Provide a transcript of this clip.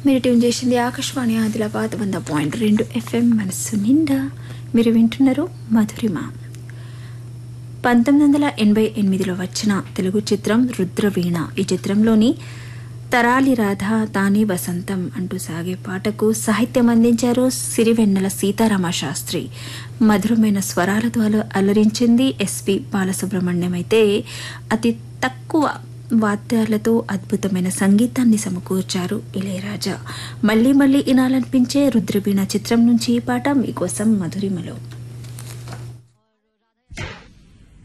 మీరు ట్యూన్ చేసింది ఆకాశవాణి ఆదిలాబాద్ వంద పాయింట్ రెండు ఎఫ్ఎం మనస్సు నిండా మీరు వింటున్నారు మధురిమ పంతొమ్మిది వందల ఎనభై ఎనిమిదిలో వచ్చిన తెలుగు చిత్రం రుద్రవీణ ఈ చిత్రంలోని తరాలి రాధ తానే వసంతం అంటూ సాగే పాటకు సాహిత్యం అందించారు సిరివెన్నెల సీతారామ శాస్త్రి మధురమైన స్వరాలతో అల- అలరించింది ఎస్పి బాలసుబ్రహ్మణ్యం అయితే అతి తక్కువ వాద్యాలతో అద్భుతమైన సంగీతాన్ని సమకూర్చారు ఇళయరాజా మళ్ళీ మళ్ళీ వినాలనిపించే రుద్రవీణ చిత్రం నుంచి ఈ పాట మీకోసం మధురిమలో